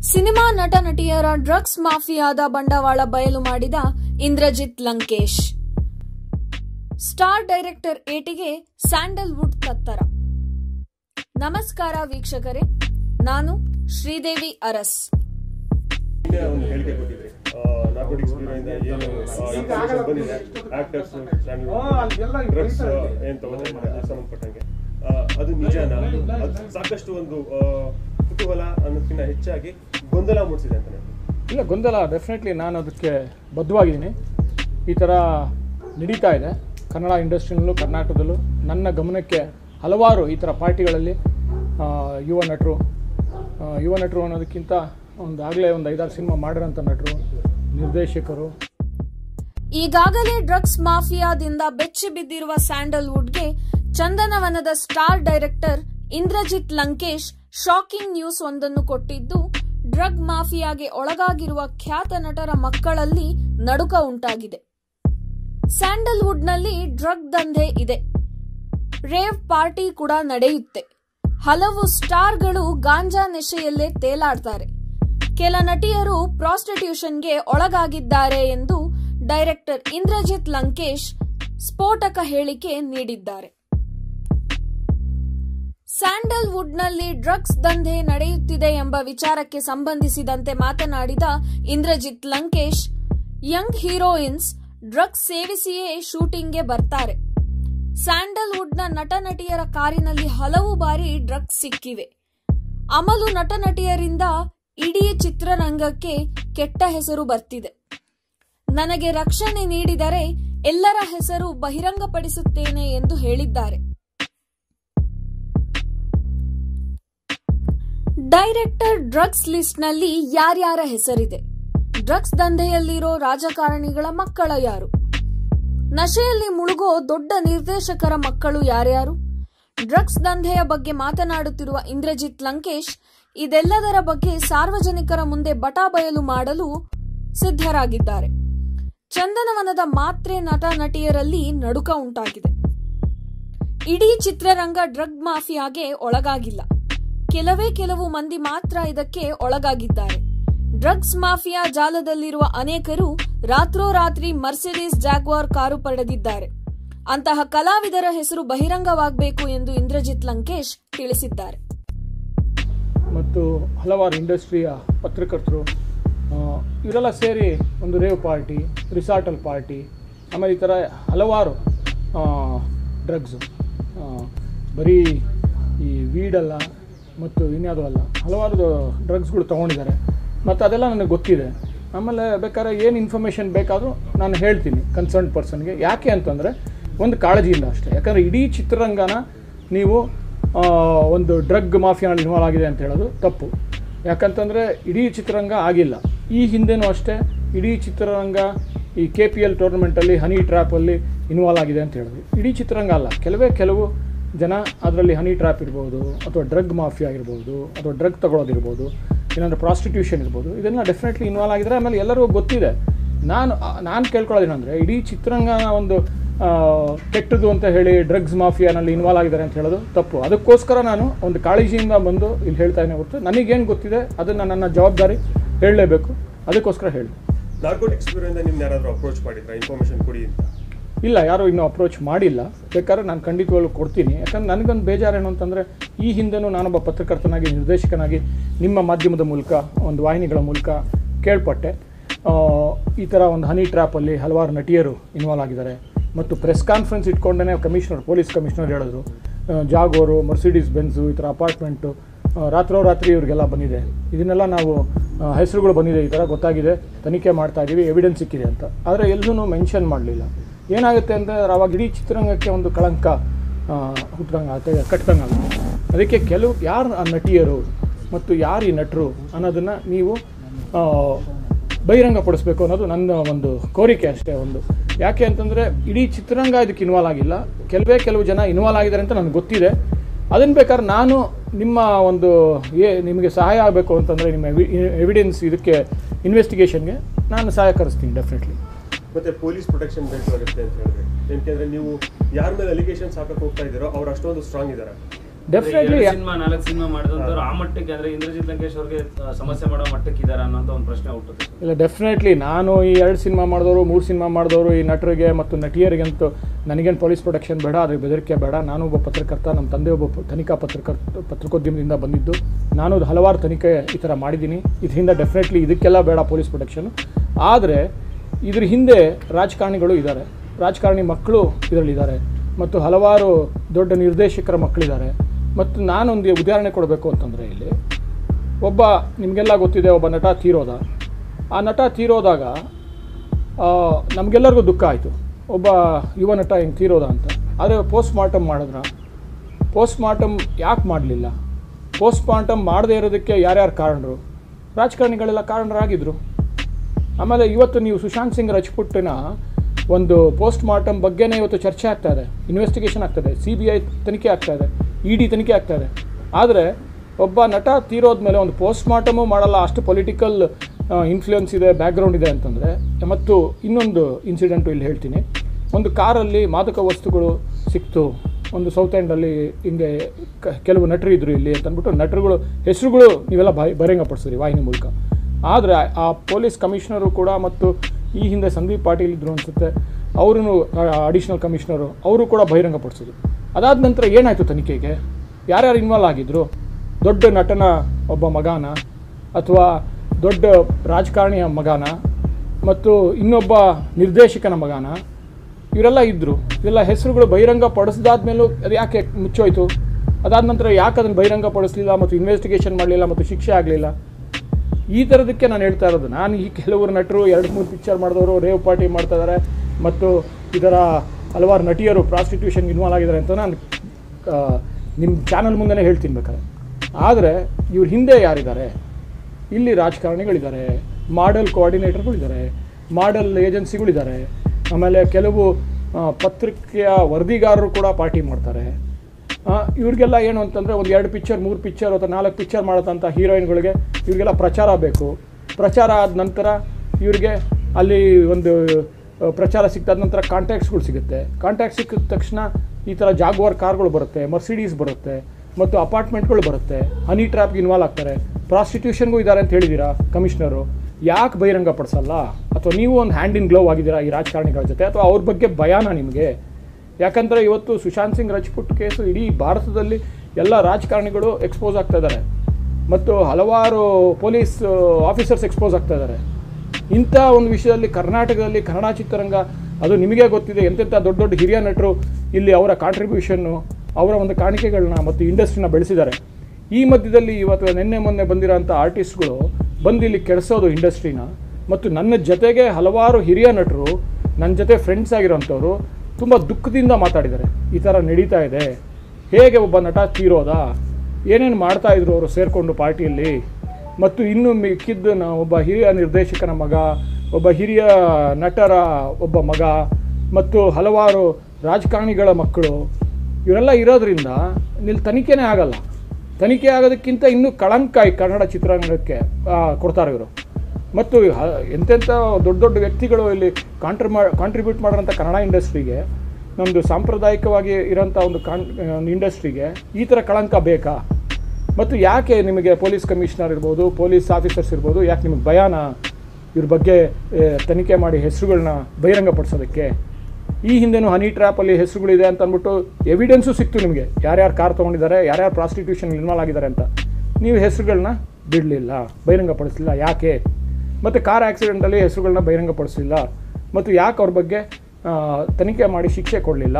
cinema ನಟ ನಟಿಯರ drugs ಮಾಫಿಯಾದ ಬಂಡವಾಳ ಬಯಲು ಮಾಡಿದ ಇಂದ್ರಜಿತ್ ಲಂಕೇಶ್ ಸ್ಟಾರ್ ಡೈರೆಕ್ಟರ್ ಏಟಿಗೆ ಸ್ಯಾಂಡಲ್ವುಡ್ ತತ್ತರ ನಮಸ್ಕಾರ ವೀಕ್ಷಕರೇ ನಾನು ಶ್ರೀದೇವಿ ಅರಸ್ ಹಿಂದೆ ಒಂದು ಹೇಳಿಕೆ ಕೊಟ್ಟಿದ್ರಿ ನಾರ್ಕೋಟಿಕ್ಸ್ ಬ್ಯೂರೋಯಿಂದ ಏನು ಇನ್ಫಾರ್ಮೇಶನ್ ಬಂದಿದೆ ಆಕ್ಟರ್ಸ್ ಡ್ರಗ್ಸ್ ಏನ್ ತಗೋತಾರೆ ಅದಕ್ಕೆ ಸಂಬಂಧಪಟ್ಟಂಗೆ ಆ, ಅದು ನಿಜಾನ ಅದು ಸಾಕಷ್ಟು ಒಂದು ಆ, ಕುತೂಹಲ ಅನ್ನೋದಕ್ಕಿಂತ ಹೆಚ್ಚಾಗಿ ಗೊಂದಲ ಮೂಡಿಸಿದೆ ಅಂತ ಇಲ್ಲ ಗೊಂದಲ ಡೆಫಿನೆಟ್ಲಿ ನಾನು ಅದಕ್ಕೆ ಬದ್ಧವಾಗಿದ್ದೀನಿ ಈ ಥರ ನಡೀತಾ ಇದೆ ಕನ್ನಡ ಇಂಡಸ್ಟ್ರಿನಲ್ಲೂ ಕರ್ನಾಟಕದಲ್ಲೂ ನನ್ನ ಗಮನಕ್ಕೆ ಹಲವಾರು ಈ ಥರ ಪಾರ್ಟಿಗಳಲ್ಲಿ ಆ, ಯುವ ನಟರು ಆ, ಯುವ ನಟರು ಅನ್ನೋದಕ್ಕಿಂತ ಒಂದು ಆಗಲೇ ಒಂದು ಐದಾರು ಸಿನಿಮಾ ಮಾಡಿರೋಂಥ ನಟರು ನಿರ್ದೇಶಕರು ಈಗಾಗಲೇ ಡ್ರಗ್ಸ್ ಮಾಫಿಯಾದಿಂದ ಬೆಚ್ಚಿ ಬಿದ್ದಿರುವ ಸ್ಯಾಂಡಲ್ವುಡ್ಗೆ ಚಂದನವನದ star director Indrajit Lankesh shocking news ಒಂದನ್ನು ಕೊಟ್ಟಿದ್ದು ಡ್ರಗ್ ಮಾಫಿಯಾಗೆ ಒಳಗಾಗಿರುವ ಖ್ಯಾತ ನಟರ ಮಕ್ಕಳಲ್ಲಿ ನಡುಕ ಉಂಟಾಗಿದೆ ಸ್ಯಾಂಡಲ್ವುಡ್ನಲ್ಲಿ ಡ್ರಗ್ ದಂಧೆ ಇದೆ ರೇವ್ ಪಾರ್ಟಿ ಕೂಡ ನಡೆಯುತ್ತೆ ಹಲವು ಸ್ಟಾರ್ಗಳು ಗಾಂಜಾ ನೆಶೆಯಲ್ಲೇ ತೇಲಾಡ್ತಾರೆ ಕೆಲ ನಟಿಯರು ಪ್ರಾಸ್ಟಿಟ್ಯೂಷನ್ಗೆ ಒಳಗಾಗಿದ್ದಾರೆ ಎಂದು ಡೈರೆಕ್ಟರ್ ಇಂದ್ರಜಿತ್ ಲಂಕೇಶ್ ಸ್ಫೋಟಕ ಹೇಳಿಕೆ ನೀಡಿದ್ದಾರೆ ಸ್ಯಾಂಡಲ್ವುಡ್ನಲ್ಲಿ ಡ್ರಗ್ಸ್ ದಂಧೆ ನಡೆಯುತ್ತಿದೆ ಎಂಬ ವಿಚಾರಕ್ಕೆ ಸಂಬಂಧಿಸಿದಂತೆ ಮಾತನಾಡಿದ Indrajit Lankesh young heroines drugs ಸೇವಿಸಿಯೇ ಶೂಟಿಂಗ್ಗೆ ಬರ್ತಾರೆ ಸ್ಯಾಂಡಲ್ವುಡ್ನ ನಟ ನಟಿಯರ ಕಾರಿನಲ್ಲಿ ಹಲವು ಬಾರಿ ಡ್ರಗ್ಸ್ ಸಿಕ್ಕಿವೆ ಅಮಲು ನಟ ನಟಿಯರಿಂದ ಇಡೀ ಚಿತ್ರರಂಗಕ್ಕೆ ಕೆಟ್ಟ ಹೆಸರು ಬರ್ತಿದೆ ನನಗೆ ರಕ್ಷಣೆ ನೀಡಿದರೆ ಎಲ್ಲರ ಹೆಸರು ಬಹಿರಂಗಪಡಿಸುತ್ತೇನೆ ಎಂದು ಹೇಳಿದ್ದಾರೆ ಡೈರೆಕ್ಟರ್ ಡ್ರಗ್ಸ್ ಲಿಸ್ಟ್ನಲ್ಲಿ ಯಾರ್ಯಾರ ಹೆಸರಿದೆ ಡ್ರಗ್ಸ್ ದಂಧೆಯಲ್ಲಿರೋ ರಾಜಕಾರಣಿಗಳ ಮಕ್ಕಳ ಯಾರು ನಶೆಯಲ್ಲಿ ಮುಳುಗೋ ದೊಡ್ಡ ನಿರ್ದೇಶಕರ ಮಕ್ಕಳು ಯಾರ್ಯಾರು ಡ್ರಗ್ಸ್ ದಂಧೆಯ ಬಗ್ಗೆ ಮಾತನಾಡುತ್ತಿರುವ ಇಂದ್ರಜಿತ್ ಲಂಕೇಶ್ ಇದೆಲ್ಲದರ ಬಗ್ಗೆ ಸಾರ್ವಜನಿಕರ ಮುಂದೆ ಬಟಾ ಬಯಲು ಮಾಡಲು ಸಿದ್ಧರಾಗಿದ್ದಾರೆ ಚಂದನವನದ ಮಾತ್ರೆ ನಟ ನಟಿಯರಲ್ಲಿ ನಡುಕ ಉಂಟಾಗಿದೆ ಇಡೀ ಚಿತ್ರರಂಗ ಡ್ರಗ್ ಮಾಫಿಯಾಗೆ ಒಳಗಾಗಿಲ್ಲ ಕೆಲವೇ ಕೆಲವು ಮಂದಿ ಮಾತ್ರ ಇದಕ್ಕೆ ಒಳಗಾಗಿದ್ದಾರೆ ಡ್ರಗ್ಸ್ ಮಾಫಿಯಾ ಜಾಲದಲ್ಲಿರುವ ಅನೇಕರು ರಾತ್ರೋರಾತ್ರಿ ಮರ್ಸಿಡೀಸ್ ಜಾಗ್ವಾರ್ ಕಾರು ಪಡೆದಿದ್ದಾರೆ ಅಂತಹ ಕಲಾವಿದರ ಹೆಸರು ಬಹಿರಂಗವಾಗಬೇಕು ಎಂದು ಇಂದ್ರಜಿತ್ ಲಂಕೇಶ್ ತಿಳಿಸಿದ್ದಾರೆ ಮತ್ತು ಹಲವಾರು ಇಂಡಸ್ಟ್ರಿಯ ಪತ್ರಕರ್ತರು ಆ, ಇವರೆಲ್ಲ ಸೇರಿ ಒಂದು ರೇವ್ ಪಾರ್ಟಿ ರಿಸಾರ್ಟಲ್ ಪಾರ್ಟಿ ಆಮೇಲೆ ಈ ಥರ ಹಲವಾರು ಡ್ರಗ್ಸು ಬರೀ ಈ ವೀಡಲ್ಲ ಮತ್ತು ಇನ್ಯಾವುದೂ ಅಲ್ಲ ಹಲವಾರು ಡ್ರಗ್ಸ್ಗಳು ತೊಗೊಂಡಿದ್ದಾರೆ ಮತ್ತು ಅದೆಲ್ಲ ನನಗೆ ಗೊತ್ತಿದೆ ಆಮೇಲೆ ಬೇಕಾದ್ರೆ ಏನು ಇನ್ಫಾರ್ಮೇಷನ್ ಬೇಕಾದರೂ ನಾನು ಹೇಳ್ತೀನಿ ಕನ್ಸರ್ನ್ ಪರ್ಸನ್ಗೆ ಯಾಕೆ ಅಂತಂದರೆ ಒಂದು ಕಾಳಜಿಯಿಂದ ಅಷ್ಟೇ ಯಾಕಂದರೆ ಇಡೀ ಚಿತ್ರರಂಗನ ನೀವು ಆ, ಒಂದು ಡ್ರಗ್ ಮಾಫಿಯಾನಲ್ಲಿ ಇನ್ವಾಲ್ವ್ ಆಗಿದೆ ಅಂತ ಹೇಳೋದು ತಪ್ಪು ಯಾಕಂತಂದರೆ ಇಡೀ ಚಿತ್ರರಂಗ ಆಗಿಲ್ಲ ಈ ಹಿಂದೆನೂ ಅಷ್ಟೇ ಇಡೀ ಚಿತ್ರರಂಗ ಈ ಕೆ ಪಿ ಎಲ್ ಟೂರ್ನಮೆಂಟಲ್ಲಿ ಹನಿ ಟ್ರ್ಯಾಪಲ್ಲಿ ಇನ್ವಾಲ್ವ್ ಆಗಿದೆ ಅಂತ ಹೇಳೋದು ಇಡೀ ಚಿತ್ರರಂಗ ಅಲ್ಲ ಕೆಲವೇ ಕೆಲವು ಜನ ಅದರಲ್ಲಿ ಹನಿ ಟ್ರ್ಯಾಪ್ ಇರ್ಬೋದು ಅಥವಾ ಡ್ರಗ್ ಮಾಫಿಯಾ ಇರ್ಬೋದು ಅಥವಾ ಡ್ರಗ್ ತಗೊಳ್ಳೋದಿರ್ಬೋದು ಇಲ್ಲಾಂದ್ರೆ ಪ್ರಾಸ್ಟಿಟ್ಯೂಷನ್ ಇರ್ಬೋದು ಇದೆಲ್ಲ ಡೆಫಿನೆಟ್ಲಿ ಇನ್ವಾಲ್ವ್ ಆಗಿದ್ದಾರೆ ಆಮೇಲೆ ಎಲ್ಲರಿಗೂ ಗೊತ್ತಿದೆ ನಾನು ನಾನು ಕೇಳ್ಕೊಳ್ಳೋದೇನೆಂದರೆ ಇಡೀ ಚಿತ್ರರಂಗನ ಒಂದು ಆ, ಕೆಟ್ಟದು ಅಂತ ಹೇಳಿ ಡ್ರಗ್ಸ್ ಮಾಫಿಯಾನಲ್ಲಿ ಇನ್ವಾಲ್ವ್ ಆಗಿದ್ದಾರೆ ಅಂತ ಹೇಳೋದು ತಪ್ಪು ಅದಕ್ಕೋಸ್ಕರ ನಾನು ಒಂದು ಕಾಳಜಿಯಿಂದ ಬಂದು ಇಲ್ಲಿ ಹೇಳ್ತಾ ಇದ್ದೀನಿ ಹೊರತು ನನಗೇನು ಗೊತ್ತಿದೆ ಅದನ್ನು ನನ್ನ ಜವಾಬ್ದಾರಿ ಹೇಳಲೇಬೇಕು ಅದಕ್ಕೋಸ್ಕರ ಹೇಳಿ ನಾರ್ಕೋಟಿಕ್ಸ್ ಬ್ಯೂರೋಯಿಂದ ನಿಮ್ನ ಯಾರಾದರೂ ಅಪ್ರೋಚ್ ಮಾಡಿದ್ರ ಇನ್ಫಾರ್ಮೇಶನ್ ಕೊಡಿ ಅಂತ ಇಲ್ಲ ಯಾರೂ ಇನ್ನೂ ಅಪ್ರೋಚ್ ಮಾಡಿಲ್ಲ ಬೇಕಾದ್ರೆ ನಾನು ಖಂಡಿತವಾಗ್ಲೂ ಕೊಡ್ತೀನಿ ಯಾಕಂದ್ರೆ ನನಗೊಂದು ಬೇಜಾರೇನು ಅಂತಂದರೆ ಈ ಹಿಂದೆನೂ ನಾನೊಬ್ಬ ಪತ್ರಕರ್ತನಾಗಿ ನಿರ್ದೇಶಕನಾಗಿ ನಿಮ್ಮ ಮಾಧ್ಯಮದ ಮೂಲಕ ಒಂದು ವಾಹಿನಿಗಳ ಮೂಲಕ ಕೇಳ್ಪಟ್ಟೆ ಆ, ಈ ಥರ ಒಂದು ಹನಿ ಟ್ರ್ಯಾಪಲ್ಲಿ ಹಲವಾರು ನಟಿಯರು ಇನ್ವಾಲ್ವ್ ಆಗಿದ್ದಾರೆ ಮತ್ತು ಪ್ರೆಸ್ ಕಾನ್ಫರೆನ್ಸ್ ಇಟ್ಕೊಂಡೇ ಕಮಿಷನರ್ ಪೊಲೀಸ್ ಕಮಿಷನರ್ ಹೇಳಿದ್ರು ಆ, ಜಾಗೋರು ಮರ್ಸಿಡೀಸ್ ಬೆನ್ಸು ಈ ಥರ ಅಪಾರ್ಟ್ಮೆಂಟು ರಾತ್ರೋರಾತ್ರಿ ಇವರಿಗೆಲ್ಲ ಬಂದಿದೆ ಇದನ್ನೆಲ್ಲ ನಾವು ಆ, ಹೆಸರುಗಳು ಬಂದಿದೆ ಈ ಥರ ಗೊತ್ತಾಗಿದೆ ತನಿಖೆ ಮಾಡ್ತಾ ಇದ್ದೀವಿ ಎವಿಡೆನ್ಸ್ ಸಿಕ್ಕಿದೆ ಅಂತ ಆದರೆ ಎಲ್ಲೂ ಮೆನ್ಷನ್ ಮಾಡಲಿಲ್ಲ ಏನಾಗುತ್ತೆ ಅಂದರೆ ಅವಾಗ ಇಡೀ ಚಿತ್ರರಂಗಕ್ಕೆ ಒಂದು ಕಳಂಕ ಹುಟ್ಟಂಗೆ ಆಗುತ್ತೆ ಕಟ್ದಂಗೆ ಆಗುತ್ತೆ ಅದಕ್ಕೆ ಕೆಲವು ಯಾರು ಆ ನಟಿಯರು ಮತ್ತು ಯಾರು ಈ ನಟರು ಅನ್ನೋದನ್ನು ನೀವು ಆ, ಬಹಿರಂಗಪಡಿಸ್ಬೇಕು ಅನ್ನೋದು ನನ್ನ ಒಂದು ಕೋರಿಕೆ ಅಷ್ಟೇ ಒಂದು ಯಾಕೆ ಅಂತಂದರೆ ಇಡೀ ಚಿತ್ರರಂಗ ಇದಕ್ಕೆ ಇನ್ವಾಲ್ವ್ ಆಗಿಲ್ಲ ಕೆಲವೇ ಕೆಲವು ಜನ ಇನ್ವಾಲ್ವ್ ಆಗಿದ್ದಾರೆ ಅಂತ ನನಗೆ ಗೊತ್ತಿದೆ ಅದನ್ನು ಬೇಕಾದ್ರೆ ನಾನು ನಿಮ್ಮ ಒಂದು ಏ ನಿಮಗೆ ಸಹಾಯ ಆಗಬೇಕು ಅಂತಂದರೆ ನಿಮ್ಮ ಎವಿಡೆನ್ಸ್ ಇದಕ್ಕೆ ಇನ್ವೆಸ್ಟಿಗೇಷನ್ಗೆ ನಾನು ಸಹಕರಿಸ್ತೀನಿ ಡೆಫಿನೆಟ್ಲಿ ಮತ್ತೆ ಪೊಲೀಸ್ ಪ್ರೊಟೆಕ್ಷನ್ ಬೇಕಾಗುತ್ತೆ ಅಂತ ಹೇಳಿದ್ರೆ ಯಾಕೆಂದ್ರೆ ನೀವು ಯಾರ ಮೇಲೆ ಅಲಿಗೇಷನ್ಸ್ ಹಾಕಕ್ ಹೋಗ್ತಾ ಇದ್ದೀರೋ ಅವ್ರು ಅಷ್ಟೊಂದು ಸ್ಟ್ರಾಂಗ್ ಇದ್ದಾರೆ ಡೆಫಿನೆಟ್ಲಿ ಸಿನಿಮಾ ನಾಲ್ಕು ಸಿನಿಮಾ ಮಾಡಿದಂತವ್ರು ಆ ಮಟ್ಟಕ್ಕೆ ಅಂದ್ರೆ ಇಂದ್ರಜಿತ್ ಲಂಕೇಶ್ ಅವ್ರಿಗೆ ಆ, ಸಮಸ್ಯೆ ಮಾಡೋ ಮಟ್ಟಕ್ಕೆ ಇದಾರ ಅನ್ನೋಂತ ಒಂದು ಪ್ರಶ್ನೆ ಹುಟ್ಟುತ್ತೆ ಇಲ್ಲ ಡೆಫಿನೆಟ್ಲಿ ನಾನು ಈ ಎರಡು ಸಿನಿಮಾ ಮಾಡಿದವರು ಮೂರು ಸಿನಿಮಾ ಮಾಡಿದವರು ಈ ನಟರಿಗೆ ಮತ್ತು ನಟಿಯರಿಗಂತೂ ನನಗೇನು ಪೊಲೀಸ್ ಪ್ರೊಟೆಕ್ಷನ್ ಬೇಡ ಅದ್ರ ಬೆದರಿಕೆ ಬೇಡ ನಾನು ಒಬ್ಬ ಪತ್ರಕರ್ತ ನಮ್ಮ ತಂದೆ ಒಬ್ಬ ಪ- ತನಿಖಾ ಪತ್ರಕರ್ತ ಪತ್ರಿಕೋದ್ಯಮದಿಂದ ಬಂದಿದ್ದು ನಾನು ಹಲವಾರು ತನಿಖೆ ಈ ಥರ ಮಾಡಿದ್ದೀನಿ ಇದರಿಂದ ಡೆಫಿನೆಟ್ಲಿ ಇದಕ್ಕೆಲ್ಲ ಬೇಡ ಪೊಲೀಸ್ ಪ್ರೊಟೆಕ್ಷನ್ ಆದರೆ ಇದ್ರ ಹಿಂದೆ ರಾಜಕಾರಣಿಗಳು ಇದ್ದಾರೆ ರಾಜಕಾರಣಿ ಮಕ್ಕಳು ಇದರಲ್ಲಿದ್ದಾರೆ ಮತ್ತು ಹಲವಾರು ದೊಡ್ಡ ನಿರ್ದೇಶಕರ ಮಕ್ಕಳಿದ್ದಾರೆ ಮತ್ತು ನಾನೊಂದು ಉದಾಹರಣೆ ಕೊಡಬೇಕು ಅಂತಂದರೆ ಇಲ್ಲಿ ಒಬ್ಬ ನಿಮಗೆಲ್ಲ ಗೊತ್ತಿದೆ ಒಬ್ಬ ನಟ ತೀರೋದ ಆ ನಟ ತೀರೋದಾಗ ಆ, ನಮಗೆಲ್ಲರಿಗೂ ದುಃಖ ಆಯಿತು ಒಬ್ಬ ಯುವ ನಟ ಹಿಂಗೆ ತೀರೋದ ಅಂತ ಆದರೆ ಪೋಸ್ಟ್ ಮಾರ್ಟಮ್ ಮಾಡಿದ್ರ ಪೋಸ್ಟ್ ಮಾರ್ಟಮ್ ಯಾಕೆ ಮಾಡಲಿಲ್ಲ ಪೋಸ್ಟ್ ಮಾರ್ಟಮ್ ಮಾಡದೇ ಇರೋದಕ್ಕೆ ಯಾರ್ಯಾರು ಕಾರಣರು ರಾಜಕಾರಣಿಗಳೆಲ್ಲ ಕಾರಣರಾಗಿದ್ದರು ಆಮೇಲೆ ಇವತ್ತು ನೀವು ಸುಶಾಂತ್ ಸಿಂಗ್ ರಜಪುಟ್ಟಿನ ಒಂದು ಪೋಸ್ಟ್ ಮಾರ್ಟಮ್ ಬಗ್ಗೆನೇ ಇವತ್ತು ಚರ್ಚೆ ಆಗ್ತಾ ಇದೆ ಇನ್ವೆಸ್ಟಿಗೇಷನ್ ಆಗ್ತದೆ ಸಿ ಬಿ ಐ ತನಿಖೆ ಆಗ್ತಾ ಇದೆ ಇ ಡಿ ತನಿಖೆ ಆಗ್ತಾ ಇದೆ ಆದರೆ ಒಬ್ಬ ನಟ ತೀರೋದ್ಮೇಲೆ ಒಂದು ಪೋಸ್ಟ್ ಮಾರ್ಟಮು ಮಾಡಲ್ಲ ಅಷ್ಟು ಪೊಲಿಟಿಕಲ್ ಇನ್ಫ್ಲೂಯೆನ್ಸ್ ಇದೆ ಬ್ಯಾಕ್ಗ್ರೌಂಡ್ ಇದೆ ಅಂತಂದರೆ ಮತ್ತು ಇನ್ನೊಂದು ಇನ್ಸಿಡೆಂಟು ಇಲ್ಲಿ ಹೇಳ್ತೀನಿ ಒಂದು ಕಾರಲ್ಲಿ ಮಾದಕ ವಸ್ತುಗಳು ಸಿಕ್ತು ಒಂದು ಸೌತ್ ಎಂಡಲ್ಲಿ ಹಿಂಗೆ ಕ- ಕೆಲವು ನಟರು ಇದ್ರು ಇಲ್ಲಿ ಅಂತ ಅಂದ್ಬಿಟ್ಟು ನಟರುಗಳು ಹೆಸರುಗಳು ನೀವೆಲ್ಲ ಬೈ ಬಹಿರಂಗಪಡಿಸಿದ್ರಿ ವಾಹಿನಿ ಮೂಲಕ ಆದರೆ ಆ ಪೊಲೀಸ್ ಕಮಿಷನರು ಕೂಡ ಮತ್ತು ಈ ಹಿಂದೆ ಸಂದೀಪ್ ಪಾಟೀಲ್ ಇದ್ರು ಅನಿಸುತ್ತೆ ಅವರು ಅಡಿಷನಲ್ ಕಮಿಷನರು ಅವರು ಕೂಡ ಬಹಿರಂಗಪಡಿಸಿದ್ರು ಅದಾದ ನಂತರ ಏನಾಯಿತು ತನಿಖೆಗೆ ಯಾರ್ಯಾರು ಇನ್ವಾಲ್ವ್ ಆಗಿದ್ರು ದೊಡ್ಡ ನಟನ ಒಬ್ಬ ಮಗನ ಅಥವಾ ದೊಡ್ಡ ರಾಜಕಾರಣಿಯ ಮಗನ ಮತ್ತು ಇನ್ನೊಬ್ಬ ನಿರ್ದೇಶಕನ ಮಗನ ಇವರೆಲ್ಲ ಇದ್ದರು ಇದೆಲ್ಲ ಹೆಸರುಗಳು ಬಹಿರಂಗ ಪಡಿಸಿದಾದ್ಮೇಲೂ ಅದು ಯಾಕೆ ಮುಚ್ಚೋಯ್ತು ಅದಾದ ನಂತರ ಯಾಕೆ ಅದನ್ನು ಬಹಿರಂಗ ಪಡಿಸಲಿಲ್ಲ ಮತ್ತು ಇನ್ವೆಸ್ಟಿಗೇಷನ್ ಮಾಡಲಿಲ್ಲ ಮತ್ತು ಶಿಕ್ಷೆ ಆಗಲಿಲ್ಲ ಈ ಥರದಕ್ಕೆ ನಾನು ಹೇಳ್ತಾ ಇರೋದು ನಾನು ಈ ಕೆಲವರು ನಟರು ಎರಡು ಮೂರು ಪಿಕ್ಚರ್ ಮಾಡಿದವರು ರೇವ್ ಪಾರ್ಟಿ ಮಾಡ್ತಾ ಇದ್ದಾರೆ ಮತ್ತು ಇದರ ಹಲವಾರು ನಟಿಯರು ಪ್ರಾಸ್ಟಿಟ್ಯೂಷನ್ ಇನ್ವಾಲ್ವ್ ಆಗಿದ್ದಾರೆ ಅಂತ ನಾನು ನಿಮ್ಮ ಚಾನಲ್ ಮುಂದೆನೇ ಹೇಳ್ತೀನಿ ಬೇಕಾದ್ರೆ ಆದರೆ ಇವ್ರ ಹಿಂದೆ ಯಾರಿದ್ದಾರೆ ಇಲ್ಲಿ ರಾಜಕಾರಣಿಗಳಿದ್ದಾರೆ ಮಾಡೆಲ್ ಕೋಆರ್ಡಿನೇಟರ್ಗಳಿದ್ದಾರೆ ಮಾಡೆಲ್ ಏಜೆನ್ಸಿಗಳಿದ್ದಾರೆ ಆಮೇಲೆ ಕೆಲವು ಆ, ಪತ್ರಿಕೆಯ ವರದಿಗಾರರು ಕೂಡ ಪಾರ್ಟಿ ಮಾಡ್ತಾರೆ ಆ, ಇವ್ರಿಗೆಲ್ಲ ಏನು ಅಂತಂದರೆ ಒಂದು ಎರಡು ಪಿಕ್ಚರ್ ಮೂರು ಪಿಕ್ಚರ್ ಅಥವಾ ನಾಲ್ಕು ಪಿಕ್ಚರ್ ಮಾಡತಂಥ ಹೀರೋಯಿನ್ಗಳಿಗೆ ಇವ್ರಿಗೆಲ್ಲ ಪ್ರಚಾರ ಬೇಕು ಪ್ರಚಾರ ಆದ ನಂತರ ಇವ್ರಿಗೆ ಅಲ್ಲಿ ಒಂದು ಆ, ಪ್ರಚಾರ ಸಿಕ್ಕಾದ ನಂತರ ಕಾಂಟ್ಯಾಕ್ಟ್ಸ್ಗಳು ಸಿಗುತ್ತೆ ಕಾಂಟ್ಯಾಕ್ಟ್ ಸಿಕ್ಕಿದ ತಕ್ಷಣ ಈ ಥರ ಜಾಗ್ವಾರ್ ಕಾರ್ಗಳು ಬರುತ್ತೆ ಮರ್ಸಿಡೀಸ್ ಬರುತ್ತೆ ಮತ್ತು ಅಪಾರ್ಟ್ಮೆಂಟ್ಗಳು ಬರುತ್ತೆ ಹನಿ ಟ್ರ್ಯಾಪ್ಗೆ ಇನ್ವಾಲ್ವ್ ಆಗ್ತಾರೆ ಪ್ರಾಸ್ಟಿಟ್ಯೂಷನ್ಗೂ ಇದ್ದಾರೆ ಅಂತ ಹೇಳಿದ್ದೀರಾ ಕಮಿಷನರು ಯಾಕೆ ಬಹಿರಂಗ ಪಡಿಸಲ್ಲ ಅಥವಾ ನೀವು ಒಂದು ಹ್ಯಾಂಡ್ ಇನ್ ಗ್ಲೋವ್ ಆಗಿದ್ದೀರಾ ಈ ರಾಜಕಾರಣಿಗಳ ಜೊತೆ ಅಥವಾ ಅವ್ರ ಬಗ್ಗೆ ಭಯಾನ ನಿಮಗೆ ಯಾಕಂದರೆ ಇವತ್ತು ಸುಶಾಂತ್ ಸಿಂಗ್ ರಜಪೂತ್ ಕೇಸು ಇಡೀ ಭಾರತದಲ್ಲಿ ಎಲ್ಲ ರಾಜಕಾರಣಿಗಳು ಎಕ್ಸ್ಪೋಸ್ ಆಗ್ತಾ ಇದ್ದಾರೆ ಮತ್ತು ಹಲವಾರು ಪೊಲೀಸ್ ಆಫೀಸರ್ಸ್ ಎಕ್ಸ್ಪೋಸ್ ಆಗ್ತಾ ಇದ್ದಾರೆ ಇಂಥ ಒಂದು ವಿಷಯದಲ್ಲಿ ಕರ್ನಾಟಕದಲ್ಲಿ ಕನ್ನಡ ಚಿತ್ರರಂಗ ಅದು ನಿಮಗೆ ಗೊತ್ತಿದೆ ಎಂತೆಂಥ ದೊಡ್ಡ ದೊಡ್ಡ ಹಿರಿಯ ನಟರು ಇಲ್ಲಿ ಅವರ ಕಾಂಟ್ರಿಬ್ಯೂಷನ್ನು ಅವರ ಒಂದು ಕಾಣಿಕೆಗಳನ್ನ ಮತ್ತು ಇಂಡಸ್ಟ್ರಿನ ಬೆಳೆಸಿದ್ದಾರೆ ಈ ಮಧ್ಯದಲ್ಲಿ ಇವತ್ತು ನಿನ್ನೆ ಮೊನ್ನೆ ಬಂದಿರೋಂಥ ಆರ್ಟಿಸ್ಟ್ಗಳು ಬಂದು ಇಲ್ಲಿ ಕೆಡಿಸೋದು ಇಂಡಸ್ಟ್ರಿನ ಮತ್ತು ನನ್ನ ಜೊತೆಗೆ ಹಲವಾರು ಹಿರಿಯ ನಟರು ನನ್ನ ಜೊತೆ ಫ್ರೆಂಡ್ಸ್ ಆಗಿರೋಂಥವ್ರು ತುಂಬ ದುಃಖದಿಂದ ಮಾತಾಡಿದ್ದಾರೆ ಈ ಥರ ನಡೀತಾ ಇದೆ ಹೇಗೆ ಒಬ್ಬ ನಟ ತೀರೋದ ಏನೇನು ಮಾಡ್ತಾ ಇದ್ರು ಅವರು ಸೇರಿಕೊಂಡು ಪಾರ್ಟಿಯಲ್ಲಿ ಮತ್ತು ಇನ್ನು ಮಿಕ್ಕಿದ್ದು ನಾ- ಒಬ್ಬ ಹಿರಿಯ ನಿರ್ದೇಶಕನ ಮಗ ಒಬ್ಬ ಹಿರಿಯ ನಟರ ಒಬ್ಬ ಮಗ ಮತ್ತು ಹಲವಾರು ರಾಜಕಾರಣಿಗಳ ಮಕ್ಕಳು ಇವರೆಲ್ಲ ಇರೋದ್ರಿಂದ ಇಲ್ಲಿ ತನಿಖೆನೇ ಆಗಲ್ಲ ತನಿಖೆ ಆಗೋದಕ್ಕಿಂತ ಇನ್ನೂ ಕಳಂಕ ಈ ಕನ್ನಡ ಚಿತ್ರರಂಗಕ್ಕೆ ಆ, ಕೊಡ್ತಾರೆ ಇವರು ಮತ್ತು ಹ- ಎಂತೆಂಥ ದೊಡ್ಡ ದೊಡ್ಡ ವ್ಯಕ್ತಿಗಳು ಇಲ್ಲಿ ಕಾಂಟ್ರಿ ಮಾ ಕಾಂಟ್ರಿಬ್ಯೂಟ್ ಮಾಡೋಂಥ ಕನ್ನಡ ಇಂಡಸ್ಟ್ರಿಗೆ ನಮ್ಮದು ಸಾಂಪ್ರದಾಯಿಕವಾಗಿ ಇರೋಂಥ ಒಂದು ಕಾನ್ ಒಂದು ಇಂಡಸ್ಟ್ರಿಗೆ ಈ ಥರ ಕಳಂಕ ಬೇಕಾ ಮತ್ತು ಯಾಕೆ ನಿಮಗೆ ಪೊಲೀಸ್ ಕಮಿಷನರ್ ಇರ್ಬೋದು ಪೊಲೀಸ್ ಆಫೀಸರ್ಸ್ ಇರ್ಬೋದು ಯಾಕೆ ನಿಮಗೆ ಭಯಾನ ಇವ್ರ ಬಗ್ಗೆ ಏ, ತನಿಖೆ ಮಾಡಿ ಹೆಸರುಗಳನ್ನ ಬಹಿರಂಗಪಡಿಸೋದಕ್ಕೆ ಈ ಹಿಂದೆನೂ ಹನಿ ಟ್ರ್ಯಾಪಲ್ಲಿ ಹೆಸರುಗಳಿದೆ ಅಂತ ಅಂದ್ಬಿಟ್ಟು ಎವಿಡೆನ್ಸು ಸಿಕ್ತು ನಿಮಗೆ ಯಾರ್ಯಾರು ಕಾರ್ ತೊಗೊಂಡಿದ್ದಾರೆ ಯಾರ್ಯಾರು ಪ್ರಾಸ್ಟಿಟ್ಯೂಷನ್ ಇನ್ವಾಲ್ವ್ ಆಗಿದ್ದಾರೆ ಅಂತ ನೀವು ಹೆಸರುಗಳನ್ನ ಬಿಡಲಿಲ್ಲ ಬಹಿರಂಗಪಡಿಸಲಿಲ್ಲ ಯಾಕೆ ಮತ್ತು ಕಾರ್ ಆಕ್ಸಿಡೆಂಟಲ್ಲಿ ಹೆಸರುಗಳನ್ನ ಬಹಿರಂಗಪಡಿಸಲಿಲ್ಲ ಮತ್ತು ಯಾಕೆ ಅವ್ರ ಬಗ್ಗೆ ಆ, ತನಿಖೆ ಮಾಡಿ ಶಿಕ್ಷೆ ಕೊಡಲಿಲ್ಲ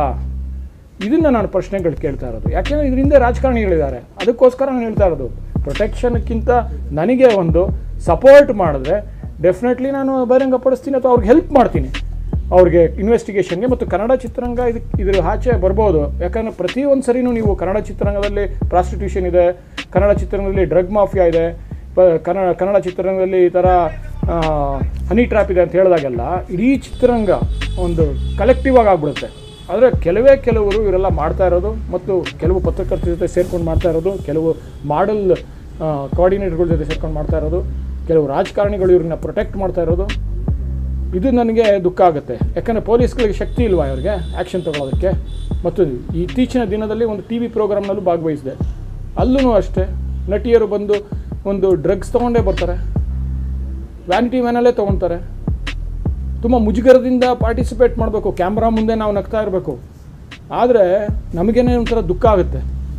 ಇದನ್ನು ನಾನು ಪ್ರಶ್ನೆಗಳು ಕೇಳ್ತಾ ಇರೋದು ಯಾಕೆಂದರೆ ಇದರಿಂದ ರಾಜಕಾರಣಿಗಳಿದ್ದಾರೆ ಅದಕ್ಕೋಸ್ಕರ ನಾನು ಹೇಳ್ತಾ ಇರೋದು ಪ್ರೊಟೆಕ್ಷನ್ಕ್ಕಿಂತ ನನಗೆ ಒಂದು ಸಪೋರ್ಟ್ ಮಾಡಿದ್ರೆ ಡೆಫಿನೆಟ್ಲಿ ನಾನು ಬಹಿರಂಗಪಡಿಸ್ತೀನಿ ಅಥವಾ ಅವ್ರಿಗೆ ಹೆಲ್ಪ್ ಮಾಡ್ತೀನಿ ಅವ್ರಿಗೆ ಇನ್ವೆಸ್ಟಿಗೇಷನ್ಗೆ ಮತ್ತು ಕನ್ನಡ ಚಿತ್ರರಂಗ ಇದಕ್ಕೆ ಇದ್ರ ಆಚೆ ಬರ್ಬೋದು ಯಾಕಂದರೆ ಪ್ರತಿಯೊಂದು ಸರಿನೂ ನೀವು ಕನ್ನಡ ಚಿತ್ರರಂಗದಲ್ಲಿ ಪ್ರಾಸ್ಟಿಟ್ಯೂಷನ್ ಇದೆ ಕನ್ನಡ ಚಿತ್ರರಂಗದಲ್ಲಿ ಡ್ರಗ್ ಮಾಫಿಯಾ ಇದೆ ಪ ಕನ್ನಡ ಕನ್ನಡ ಚಿತ್ರರಂಗದಲ್ಲಿ ಈ ಥರ ಆ, ಹನಿ ಟ್ರ್ಯಾಪ್ ಇದೆ ಅಂತ ಹೇಳಿದಾಗೆಲ್ಲ ಇಡೀ ಚಿತ್ರರಂಗ ಒಂದು ಕಲೆಕ್ಟಿವ್ ಆಗಿ ಆಗ್ಬಿಡುತ್ತೆ ಆದರೆ ಕೆಲವೇ ಕೆಲವರು ಇವರೆಲ್ಲ ಮಾಡ್ತಾ ಇರೋದು ಮತ್ತು ಕೆಲವು ಪತ್ರಕರ್ತರ ಜೊತೆ ಸೇರ್ಕೊಂಡು ಮಾಡ್ತಾ ಇರೋದು ಕೆಲವು ಮಾಡೆಲ್ ಕೋಆರ್ಡಿನೇಟರ್ಗಳ ಜೊತೆ ಸೇರ್ಕೊಂಡು ಮಾಡ್ತಾ ಇರೋದು ಕೆಲವು ರಾಜಕಾರಣಿಗಳು ಇವ್ರನ್ನ ಪ್ರೊಟೆಕ್ಟ್ ಮಾಡ್ತಾ ಇರೋದು ಇದು ನನಗೆ ದುಃಖ ಆಗುತ್ತೆ ಯಾಕಂದರೆ ಪೊಲೀಸ್ಗಳಿಗೆ ಶಕ್ತಿ ಇಲ್ವಾ ಅವ್ರಿಗೆ ಆ್ಯಕ್ಷನ್ ತಗೊಳ್ಳೋದಕ್ಕೆ ಮತ್ತು ಇತ್ತೀಚಿನ ದಿನದಲ್ಲಿ ಒಂದು ಟಿ ವಿ ಪ್ರೋಗ್ರಾಮ್ನಲ್ಲೂ ಭಾಗವಹಿಸಿದೆ ಅಲ್ಲೂ ಅಷ್ಟೇ ನಟಿಯರು ಬಂದು ಒಂದು ಡ್ರಗ್ಸ್ ತೊಗೊಂಡೇ ಬರ್ತಾರೆ ವ್ಯಾನಿಟಿ ವ್ಯಾನಲ್ಲೇ ತೊಗೊತಾರೆ ತುಂಬ ಮುಜುಗರದಿಂದ ಪಾರ್ಟಿಸಿಪೇಟ್ ಮಾಡಬೇಕು ಕ್ಯಾಮ್ರಾ ಮುಂದೆ ನಾವು ನಗ್ತಾ ಇರಬೇಕು ಆದರೆ ನಮಗೇನೇ ಒಂಥರ ದುಃಖ ಆಗುತ್ತೆ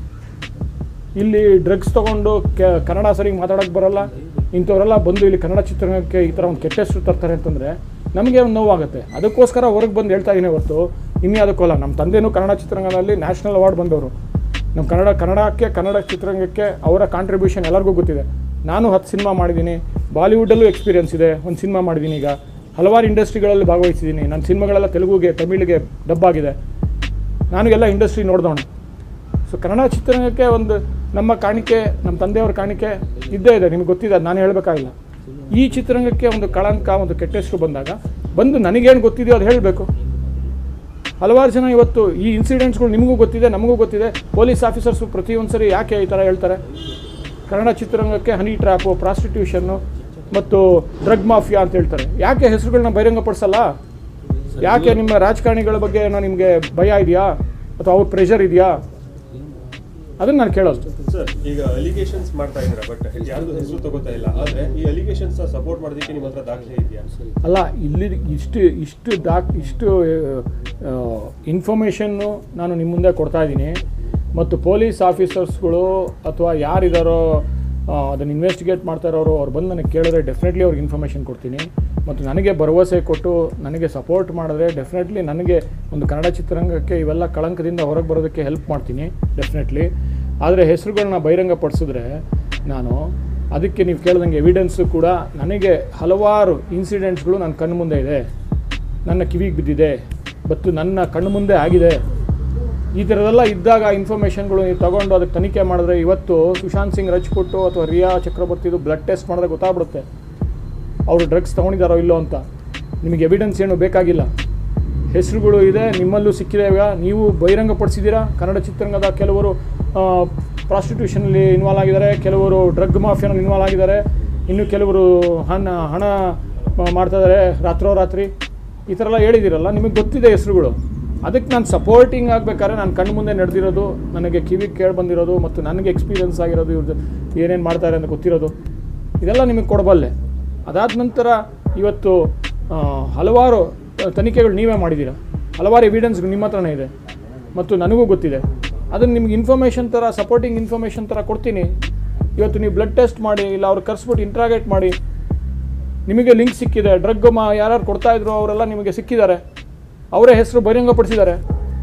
ಇಲ್ಲಿ ಡ್ರಗ್ಸ್ ತೊಗೊಂಡು ಕೆ ಕನ್ನಡ ಸರಿಗೆ ಮಾತಾಡೋಕ್ಕೆ ಬರಲ್ಲ ಇಂಥವರೆಲ್ಲ ಬಂದು ಇಲ್ಲಿ ಕನ್ನಡ ಚಿತ್ರರಂಗಕ್ಕೆ ಈ ಥರ ಒಂದು ಕೆಟ್ಟ ಹೆಸರು ತರ್ತಾರೆ ಅಂತಂದರೆ ನಮಗೆ ಒಂದು ನೋವಾಗುತ್ತೆ ಅದಕ್ಕೋಸ್ಕರ ಹೊರಗೆ ಬಂದು ಹೇಳ್ತಾ ಇದ್ದೀನಿ ಹೊರತು ಇನ್ಯಾವುದಕ್ಕಲ್ಲ ನಮ್ಮ ತಂದೆನೂ ಕನ್ನಡ ಚಿತ್ರರಂಗದಲ್ಲಿ ನ್ಯಾಷನಲ್ ಅವಾರ್ಡ್ ಬಂದವರು ನಮ್ಮ ಕನ್ನಡ ಕನ್ನಡಕ್ಕೆ ಕನ್ನಡ ಚಿತ್ರರಂಗಕ್ಕೆ ಅವರ ಕಾಂಟ್ರಿಬ್ಯೂಷನ್ ಎಲ್ಲರಿಗೂ ಗೊತ್ತಿದೆ ನಾನು ಹತ್ತು ಸಿನಿಮಾ ಮಾಡಿದ್ದೀನಿ ಬಾಲಿವುಡಲ್ಲೂ ಎಕ್ಸ್ಪೀರಿಯನ್ಸ್ ಇದೆ ಒಂದು ಸಿನಿಮಾ ಮಾಡಿದ್ದೀನಿ ಈಗ ಹಲವಾರು ಇಂಡಸ್ಟ್ರಿಗಳಲ್ಲಿ ಭಾಗವಹಿಸಿದ್ದೀನಿ ನನ್ನ ಸಿನಿಮಾಗಳೆಲ್ಲ ತೆಲುಗುಗೆ ತಮಿಳಿಗೆ ಡಬ್ ಆಗಿದೆ ನಾನು ಎಲ್ಲ ಇಂಡಸ್ಟ್ರಿ ನೋಡಿದವನು ಸೊ ಕನ್ನಡ ಚಿತ್ರರಂಗಕ್ಕೆ ಒಂದು ನಮ್ಮ ಕಾಣಿಕೆ ನಮ್ಮ ತಂದೆಯವರ ಕಾಣಿಕೆ ಇದ್ದೇ ಇದೆ ನಿಮ್ಗೆ ಗೊತ್ತಿದೆ ಅದು ನಾನು ಹೇಳಬೇಕಾಗಿಲ್ಲ ಈ ಚಿತ್ರರಂಗಕ್ಕೆ ಒಂದು ಕಳಂಕ ಒಂದು ಕೆಟ್ಟ ಹೆಸರು ಬಂದಾಗ ಬಂದು ನನಗೇನು ಗೊತ್ತಿದೆಯೋ ಅದು ಹೇಳಬೇಕು ಹಲವಾರು ಜನ ಇವತ್ತು ಈ ಇನ್ಸಿಡೆಂಟ್ಸ್ಗಳು ನಿಮಗೂ ಗೊತ್ತಿದೆ ನಮಗೂ ಗೊತ್ತಿದೆ ಪೊಲೀಸ್ ಆಫೀಸರ್ಸು ಪ್ರತಿಯೊಂದು ಸರಿ ಯಾಕೆ ಈ ಥರ ಹೇಳ್ತಾರೆ ಕನ್ನಡ ಚಿತ್ರರಂಗಕ್ಕೆ ಹನಿ ಟ್ರ್ಯಾಪು ಪ್ರಾಸ್ಟಿಟ್ಯೂಷನ್ನು ಮತ್ತು ಡ್ರಗ್ ಮಾಫಿಯಾ ಅಂತ ಹೇಳ್ತಾರೆ ಯಾಕೆ ಹೆಸರುಗಳನ್ನ ಬಹಿರಂಗಪಡಿಸಲ್ಲ ಯಾಕೆ ನಿಮ್ಮ ರಾಜಕಾರಣಿಗಳ ಬಗ್ಗೆ ಏನೋ ನಿಮಗೆ ಭಯ ಇದೆಯಾ ಅಥವಾ ಅವ್ರ ಪ್ರೆಷರ್ ಇದೆಯಾ ಅದನ್ನು ನಾನು ಕೇಳೋದು ಸರ್ ಈಗ ಅಲಿಗೇಷನ್ಸ್ ಮಾಡ್ತಾ ಇದ್ದೀರಾ ಬಟ್ ಯಾರ್ದು ಹೆಸರು ತಗೋತಾ ಇಲ್ಲ ಆದ್ರೆ ಈ ಅಲಿಗೇಷನ್ಸ್ ಸಪೋರ್ಟ್ ಮಾಡೋದಕ್ಕೆ ನಿಮ್ಮ ಹತ್ರ ದಾಖಲೆ ಇದೆಯಾ ಅಲ್ಲ ಇಲ್ಲಿ ಇಷ್ಟು ಇಷ್ಟು ಡಾಕ್ ಇಷ್ಟು ಇನ್ಫಾರ್ಮೇಷನ್ನು ನಾನು ನಿಮ್ಮ ಮುಂದೆ ಕೊಡ್ತಾ ಇದ್ದೀನಿ ಮತ್ತು ಪೊಲೀಸ್ ಆಫೀಸರ್ಸ್ಗಳು ಅಥವಾ ಯಾರಿದ್ದಾರೋ ಅದನ್ನು ಇನ್ವೆಸ್ಟಿಗೇಟ್ ಮಾಡ್ತಾ ಇರೋರು ಅವ್ರು ಬಂದು ನನಗೆ ಕೇಳಿದ್ರೆ ಡೆಫಿನೆಟ್ಲಿ ಅವ್ರಿಗೆ ಇನ್ಫಾರ್ಮೇಷನ್ ಕೊಡ್ತೀನಿ ಮತ್ತು ನನಗೆ ಭರವಸೆ ಕೊಟ್ಟು ನನಗೆ ಸಪೋರ್ಟ್ ಮಾಡಿದ್ರೆ ಡೆಫಿನೆಟ್ಲಿ ನನಗೆ ಒಂದು ಕನ್ನಡ ಚಿತ್ರರಂಗಕ್ಕೆ ಇವೆಲ್ಲ ಕಳಂಕದಿಂದ ಹೊರಗೆ ಬರೋದಕ್ಕೆ ಹೆಲ್ಪ್ ಮಾಡ್ತೀನಿ ಡೆಫಿನೆಟ್ಲಿ ಆದರೆ ಹೆಸರುಗಳನ್ನ ಬಹಿರಂಗಪಡಿಸಿದ್ರೆ ನಾನು ಅದಕ್ಕೆ ನೀವು ಕೇಳ್ದಂಗೆ ಎವಿಡೆನ್ಸು ಕೂಡ ನನಗೆ ಹಲವಾರು ಇನ್ಸಿಡೆಂಟ್ಸ್ಗಳು ನನ್ನ ಕಣ್ಣು ಮುಂದೆ ಇದೆ ನನ್ನ ಕಿವಿಗೆ ಬಿದ್ದಿದೆ ಮತ್ತು ನನ್ನ ಕಣ್ಣು ಮುಂದೆ ಆಗಿದೆ ಈ ಥರದೆಲ್ಲ ಇದ್ದಾಗ ಇನ್ಫಾರ್ಮೇಷನ್ಗಳು ನೀವು ತಗೊಂಡು ಅದಕ್ಕೆ ತನಿಖೆ ಮಾಡಿದ್ರೆ ಇವತ್ತು ಸುಶಾಂತ್ ಸಿಂಗ್ ರಜ್ಪುಟ್ಟು ಅಥವಾ ರಿಯಾ ಚಕ್ರವರ್ತಿದು ಬ್ಲಡ್ ಟೆಸ್ಟ್ ಮಾಡಿದ್ರೆ ಗೊತ್ತಾಗ್ಬಿಡುತ್ತೆ ಅವರು ಡ್ರಗ್ಸ್ ತೊಗೊಂಡಿದ್ದಾರೋ ಇಲ್ಲೋ ಅಂತ ನಿಮಗೆ ಎವಿಡೆನ್ಸ್ ಏನು ಬೇಕಾಗಿಲ್ಲ ಹೆಸರುಗಳು ಇದೆ ನಿಮ್ಮಲ್ಲೂ ಸಿಕ್ಕಿದೆ ಈಗ ನೀವು ಬಹಿರಂಗಪಡಿಸಿದ್ದೀರಾ ಕನ್ನಡ ಚಿತ್ರರಂಗದ ಕೆಲವರು ಪ್ರಾಸ್ಟಿಟ್ಯೂಷನಲ್ಲಿ ಇನ್ವಾಲ್ವ್ ಆಗಿದ್ದಾರೆ ಕೆಲವರು ಡ್ರಗ್ ಮಾಫಿಯಾನಲ್ಲಿ ಇನ್ವಾಲ್ವ್ ಆಗಿದ್ದಾರೆ ಇನ್ನು ಕೆಲವರು ಹಣ ಹಣ ಮಾಡ್ತಾ ಇದ್ದಾರೆ ರಾತ್ರೋರಾತ್ರಿ ಈ ಥರ ಎಲ್ಲ ಹೇಳಿದ್ದೀರಲ್ಲ ನಿಮಗೆ ಗೊತ್ತಿದೆ ಹೆಸರುಗಳು ಅದಕ್ಕೆ ನಾನು ಸಪೋರ್ಟಿಂಗ್ ಆಗಬೇಕಾದ್ರೆ ನಾನು ಕಣ್ಣು ಮುಂದೆ ನಡೆದಿರೋದು ನನಗೆ ಕಿವಿಗೆ ಕೇಳಿ ಬಂದಿರೋದು ಮತ್ತು ನನಗೆ ಎಕ್ಸ್ಪೀರಿಯನ್ಸ್ ಆಗಿರೋದು ಇವ್ರದ್ದು ಏನೇನು ಮಾಡ್ತಾರೆ ಅಂತ ಗೊತ್ತಿರೋದು ಇದೆಲ್ಲ ನಿಮಗೆ ಕೊಡಬಲ್ಲೆ ಅದಾದ ನಂತರ ಇವತ್ತು ಆ, ಹಲವಾರು ತನಿಖೆಗಳು ನೀವೇ ಮಾಡಿದ್ದೀರಾ ಹಲವಾರು ಎವಿಡೆನ್ಸ್ಗಳು ನಿಮ್ಮ ಹತ್ರನೇ ಇದೆ ಮತ್ತು ನನಗೂ ಗೊತ್ತಿದೆ ಅದನ್ನು ನಿಮ್ಗೆ ಇನ್ಫಾರ್ಮೇಷನ್ ಥರ ಸಪೋರ್ಟಿಂಗ್ ಇನ್ಫಾರ್ಮೇಷನ್ ಥರ ಕೊಡ್ತೀನಿ ಇವತ್ತು ನೀವು ಬ್ಲಡ್ ಟೆಸ್ಟ್ ಮಾಡಿ ಇಲ್ಲ ಅವ್ರು ಕರೆಸ್ಬಿಟ್ಟು ಇಂಟ್ರಾಗೇಟ್ ಮಾಡಿ ನಿಮಗೆ ಲಿಂಕ್ ಸಿಕ್ಕಿದೆ ಡ್ರಗ್ ಮಾ ಯಾರ್ಯಾರು ಕೊಡ್ತಾ ಇದ್ರು ಅವರೆಲ್ಲ ನಿಮಗೆ ಸಿಕ್ಕಿದ್ದಾರೆ ಅವರೇ ಹೆಸರು ಬಹಿರಂಗಪಡಿಸಿದ್ದಾರೆ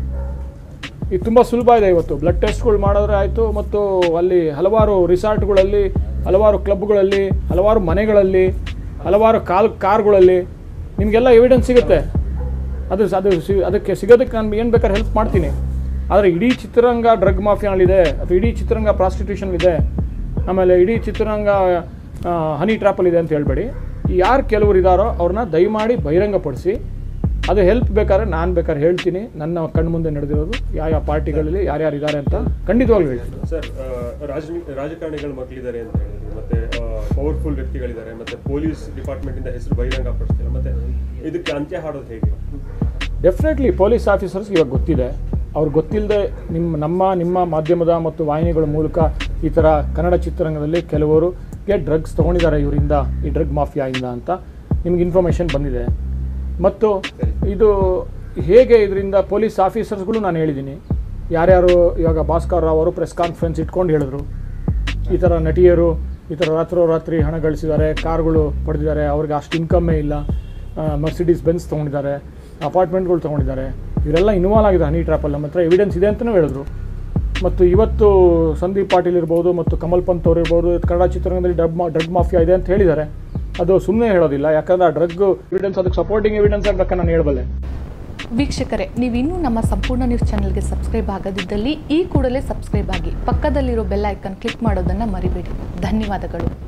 ಇದು ತುಂಬ ಸುಲಭ ಇದೆ ಇವತ್ತು ಬ್ಲಡ್ ಟೆಸ್ಟ್ಗಳು ಮಾಡಿದ್ರೆ ಆಯಿತು ಮತ್ತು ಅಲ್ಲಿ ಹಲವಾರು ರಿಸಾರ್ಟ್ಗಳಲ್ಲಿ ಹಲವಾರು ಕ್ಲಬ್ಗಳಲ್ಲಿ ಹಲವಾರು ಮನೆಗಳಲ್ಲಿ ಹಲವಾರು ಕಾಲ್ ಕಾರ್ಗಳಲ್ಲಿ ನಿಮಗೆಲ್ಲ ಎವಿಡೆನ್ಸ್ ಸಿಗುತ್ತೆ ಅದು ಅದು ಸಿ- ಅದಕ್ಕೆ ಸಿಗೋದಕ್ಕೆ ನಾನು ಏನು ಬೇಕಾದ್ರೆ ಹೆಲ್ಪ್ ಮಾಡ್ತೀನಿ ಆದರೆ ಇಡೀ ಚಿತ್ರರಂಗ ಡ್ರಗ್ ಮಾಫಿಯಾನಲ್ಲಿದೆ ಅಥವಾ ಇಡೀ ಚಿತ್ರರಂಗ ಪ್ರಾಸ್ಟಿಟ್ಯೂಷನ್ಲಿದೆ ಆಮೇಲೆ ಇಡೀ ಚಿತ್ರರಂಗ ಆ, ಹನಿ ಟ್ರ್ಯಾಪಲ್ಲಿದೆ ಅಂತ ಹೇಳ್ಬೇಡಿ ಯಾರು ಕೆಲವರು ಇದ್ದಾರೋ ಅವ್ರನ್ನ ದಯಮಾಡಿ ಬಹಿರಂಗಪಡಿಸಿ ಅದು ಹೆಲ್ಪ್ ಬೇಕಾದ್ರೆ ನಾನು ಬೇಕಾದ್ರೆ ಹೇಳ್ತೀನಿ ನನ್ನ ಕಣ್ಣು ಮುಂದೆ ನಡೆದಿರೋದು ಯಾವ ಯಾವ ಪಾರ್ಟಿಗಳಲ್ಲಿ ಯಾರ್ಯಾರು ಇದ್ದಾರೆ ಅಂತ ಖಂಡಿತವಾಗ್ಲೂ ಹೇಳ್ತೀನಿ ಸರ್ ಆ, ರಾಜನಿ ರಾಜಕಾರಣಿಗಳ ಮಕ್ಕಳಿದ್ದಾರೆ ಅಂತ ಹೇಳಿದ್ರು ಮತ್ತೆ ಪವರ್ಫುಲ್ ವ್ಯಕ್ತಿಗಳಿದ್ದಾರೆ ಮತ್ತೆ ಪೊಲೀಸ್ ಡಿಪಾರ್ಟ್ಮೆಂಟ್ ಇಂದ ಹೆಸರು ಬಹಿರಂಗ ಪಡಿಸ್ತಿಲ್ಲ ಮತ್ತೆ ಇದಕ್ಕೆ ಅಂತ್ಯ ಹಾಡೋದು ಹೇಗೆ ಡೆಫಿನೆಟ್ಲಿ ಪೊಲೀಸ್ ಆಫೀಸರ್ಸ್ ಇವಾಗ ಗೊತ್ತಿದೆ ಅವ್ರಿಗೆ ಗೊತ್ತಿಲ್ಲದೆ ನಿಮ್ಮ ನಮ್ಮ ನಿಮ್ಮ ಮಾಧ್ಯಮದ ಮತ್ತು ವಾಹಿನಿಗಳ ಮೂಲಕ ಈ ಥರ ಕನ್ನಡ ಚಿತ್ರರಂಗದಲ್ಲಿ ಕೆಲವರಿಗೆ ಡ್ರಗ್ಸ್ ತೊಗೊಂಡಿದ್ದಾರೆ ಇವರಿಂದ ಈ ಡ್ರಗ್ ಮಾಫಿಯಾಯಿಂದ ಅಂತ ನಿಮ್ಗೆ ಇನ್ಫಾರ್ಮೇಷನ್ ಬಂದಿದೆ ಮತ್ತು ಇದು ಹೇಗೆ ಇದರಿಂದ ಪೊಲೀಸ್ ಆಫೀಸರ್ಸ್ಗಳು ನಾನು ಹೇಳಿದ್ದೀನಿ ಯಾರ್ಯಾರು ಇವಾಗ ಭಾಸ್ಕರ್ ರಾವ್ ಅವರು ಪ್ರೆಸ್ ಕಾನ್ಫರೆನ್ಸ್ ಇಟ್ಕೊಂಡು ಹೇಳಿದ್ರು ಈ ಥರ ನಟಿಯರು ಈ ಥರ ರಾತ್ರೋರಾತ್ರಿ ಹಣ ಗಳಿಸಿದ್ದಾರೆ ಕಾರ್ಗಳು ಪಡೆದಿದ್ದಾರೆ ಅವ್ರಿಗೆ ಅಷ್ಟು ಇನ್ಕಮ್ಮೇ ಇಲ್ಲ ಮರ್ಸಿಡೀಸ್ ಬೆನ್ಸ್ ತೊಗೊಂಡಿದ್ದಾರೆ ಅಪಾರ್ಟ್ಮೆಂಟ್ಗಳು ತೊಗೊಂಡಿದ್ದಾರೆ ಇವರೆಲ್ಲ ಇನ್ವಾಲ್ವ್ ಆಗಿದೆ ಹನಿ ಟ್ರ್ಯಾಪಲ್ಲಿ ನಮ್ಮ ಹತ್ರ ಎವಿಡೆನ್ಸ್ ಇದೆ ಅಂತಲೂ ಹೇಳಿದ್ರು ಮತ್ತು ಇವತ್ತು ಸಂದೀಪ್ ಪಾಟೀಲ್ ಇರ್ಬೋದು ಮತ್ತು ಕಮಲ್ ಪಂತ್ ಅವ್ರು ಇರ್ಬೋದು ಕನ್ನಡ ಚಿತ್ರರಂಗದಲ್ಲಿ ಡ್ರಗ್ ಮಾ ಡ್ರಗ್ ಮಾಫಿಯಾ ಇದೆ ಅಂತ ಹೇಳಿದ್ದಾರೆ ಅದು ಸುಮ್ಮನೆ ಹೇಳೋದಿಲ್ಲ ಯಾಕಂದ್ರೆ ಆ ಡ್ರಗ್ ಎವಿಡೆನ್ಸ್ ಅದಕ್ಕೆ ಸಪೋರ್ಟಿಂಗ್ ಎವಿಡೆನ್ಸ್ ಆಗ್ಬೇಕಾದ್ರೆ ನಾನು ಹೇಳಬಲ್ಲೆ ವೀಕ್ಷಕರೇ ನೀವಿನ್ನೂ ನಮ್ಮ ಸಂಪೂರ್ಣ ನ್ಯೂಸ್ ಚಾನೆಲ್ಗೆ ಸಬ್ಸ್ಕ್ರೈಬ್ ಆಗದಿದ್ದಲ್ಲಿ ಈ ಕೂಡಲೇ ಸಬ್ಸ್ಕ್ರೈಬ್ ಆಗಿ ಪಕ್ಕದಲ್ಲಿರೋ ಬೆಲ್ ಐಕನ್ ಕ್ಲಿಕ್ ಮಾಡೋದನ್ನು ಮರಿಬೇಡಿ ಧನ್ಯವಾದಗಳು